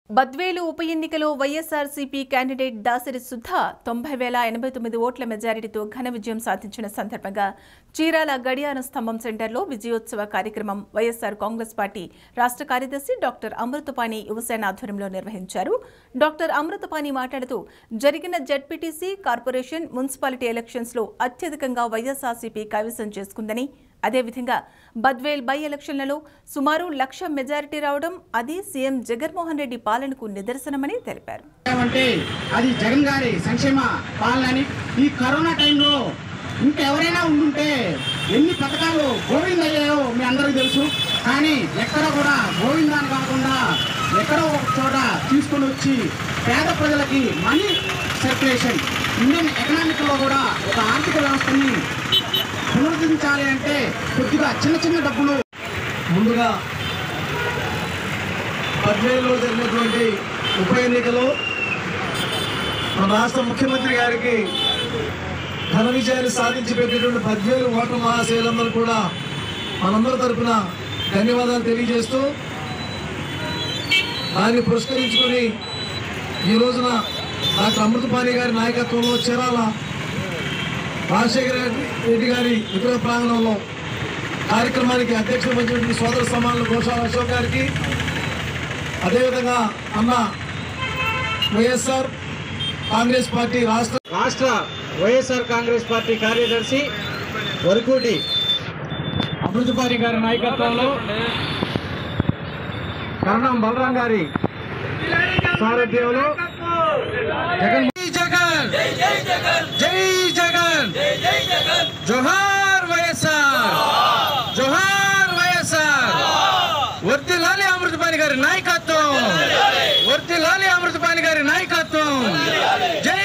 బద్వేలు ఉప ఎన్నికలో వైఎస్ఆర్సీపీ క్యాండిడేట్ దాసరి సుధా తొంభై వేల ఎనభై తొమ్మిది ఓట్ల మెజారిటీతో ఘన విజయం సాధించిన సందర్భంగా చీరాల గడియారం స్తంభం సెంటర్లో విజయోత్సవ కార్యక్రమం వైఎస్ఆర్ కాంగ్రెస్ పార్టీ రాష్ట్ర కార్యదర్శి డాక్టర్ అమృతపాణి యువసేన ఆధ్వర్యంలో నిర్వహించారు డాక్టర్ అమృతపాణి మాట్లాడుతూ జరిగిన జడ్పీటీసీ కార్పొరేషన్ మున్సిపాలిటీ ఎలక్షన్స్ లో అత్యధికంగా వైఎస్ఆర్సీపీ కైవసం చేసుకుందని అదేవిధంగా బద్వేల్ బై ఎలక్షన్లలో సుమారు లక్ష మెజారిటీ రావడం అది సీఎం జగన్మోహన్ రెడ్డి పాలనకు నిదర్శనమని తెలిపారు అంటే అది జగన్ గారి సంక్షేమ పాలనని ఈ కరోనా టైంలో ఇంకెవరైనా ఉండుంటే ఎన్ని పథకాలు గోవింద అయ్యాయో మీ అందరికీ తెలుసు కానీ ఎక్కడ కూడా గోవిందాన్ని కాకుండా ఎక్కడో ఒక చోట తీసుకొని వచ్చి పేద ప్రజలకి మనీ సర్క్యులేషన్ ఇండియన్ ఎకనామిక్లో కూడా ఒక ఆర్థిక వ్యవస్థని పునరుద్ధరించాలి అంటే కొద్దిగా చిన్న చిన్న డబ్బులు ముందుగా పద్వేలులో జరిగినటువంటి ఉప ఎన్నికలో మన రాష్ట్ర ముఖ్యమంత్రి గారికి ఘన విజయాన్ని సాధించి పెట్టినటువంటి పద్వేలు ఓటర్ మహాశయులందరూ కూడా మనందరి తరపున ధన్యవాదాలు తెలియజేస్తూ దాన్ని పురస్కరించుకొని ఈ రోజున డాక్టర్ అమృతపాణి గారి నాయకత్వంలో చీరాల రాజశేఖర రెడ్డి గారి విగ్రహ ప్రాంగణంలో కార్యక్రమానికి అధ్యక్షత వహించినటువంటి సోదర సమానులు గోషాల అశోక్ గారికి అదేవిధంగా అన్న వైఎస్ఆర్ కాంగ్రెస్ పార్టీ రాష్ట్ర రాష్ట్ర వైఎస్ఆర్ కాంగ్రెస్ పార్టీ కార్యదర్శి వరకూటి అమృతపారి గారి నాయకత్వంలో కరణం బలరాం గారి సారథ్యంలో జగన్ జై జగన్ జై జగన్ జోహార్ వైఎస్ఆర్ జోహార్ వైఎస్ఆర్ వర్దిలాలి అమృతపాణి గారి నాయకత్వం వర్దిలాలి అమృతపాణి గారి నాయకత్వం జై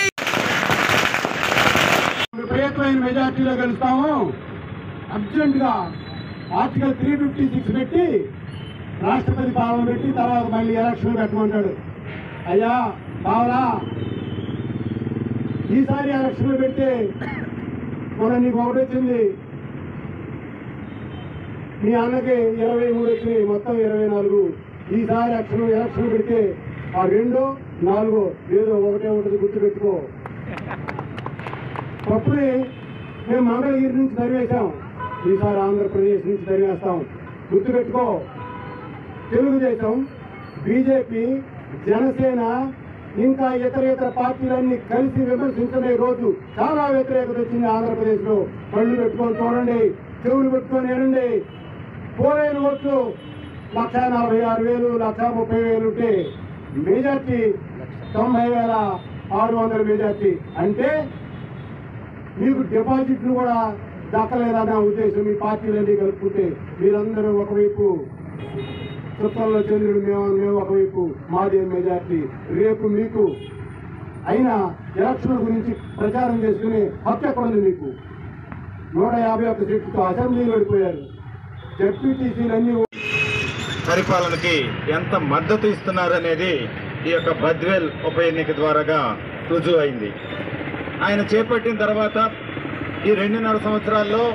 విపరీతమైన మెజార్టీలో గెలుస్తాము అర్జెంట్ గా ఆర్టికల్ త్రీ ఫిఫ్టీ సిక్స్ పెట్టి రాష్ట్రపతి పాలన పెట్టి తర్వాత మళ్ళీ ఎలక్షన్ పెట్టమంటాడు అయ్యా బావలా ఈసారి ఎలక్షన్లు పెడితే మన నీకు ఒకటి వచ్చింది మీ అన్నకి ఇరవై మూడు వచ్చినాయి మొత్తం ఇరవై నాలుగు ఈసారి ఎలక్షన్ ఎలక్షన్ పెడితే ఆ రెండో నాలుగో ఏదో ఒకటే ఒకటి గుర్తు పెట్టుకో పప్పుని మేము మంగళగిరి నుంచి తరివేశాం ఈసారి ఆంధ్రప్రదేశ్ నుంచి తరివేస్తాం గుర్తుపెట్టుకో తెలుగుదేశం బీజేపీ జనసేన ఇంకా ఇతర ఇతర పార్టీలన్నీ కలిసి విమర్శించనే రోజు చాలా వ్యతిరేకత వచ్చింది ఆంధ్రప్రదేశ్ లో కళ్ళు పెట్టుకొని చూడండి చెవులు పెట్టుకొని వినండి పోలైన ఓట్లు లక్ష నలభై ఆరు వేలు లక్ష ముప్పై వేలు ఉంటే మెజార్టీ తొంభై వేల ఆరు వందల మెజార్టీ అంటే మీకు డిపాజిట్లు కూడా దక్కలేదన్న ఉద్దేశం మీ పార్టీలన్నీ కలుపుకుంటే మీరందరూ ఒకవైపు చుట్టంలో చంద్రుడు మేము మేము ఒకవైపు మాదే మెజార్టీ రేపు మీకు అయినా ఎలక్షన్ గురించి ప్రచారం చేసుకునే హక్కు ఎక్కడ ఉంది మీకు నూట యాభై ఒక్క సీట్లతో అసెంబ్లీలో వెళ్ళిపోయారు జడ్పీటీసీలన్నీ పరిపాలనకి ఎంత మద్దతు ఇస్తున్నారనేది ఈ యొక్క బద్వేల్ ఉప ఎన్నిక ద్వారాగా రుజువు అయింది ఆయన చేపట్టిన తర్వాత ఈ రెండున్నర సంవత్సరాల్లో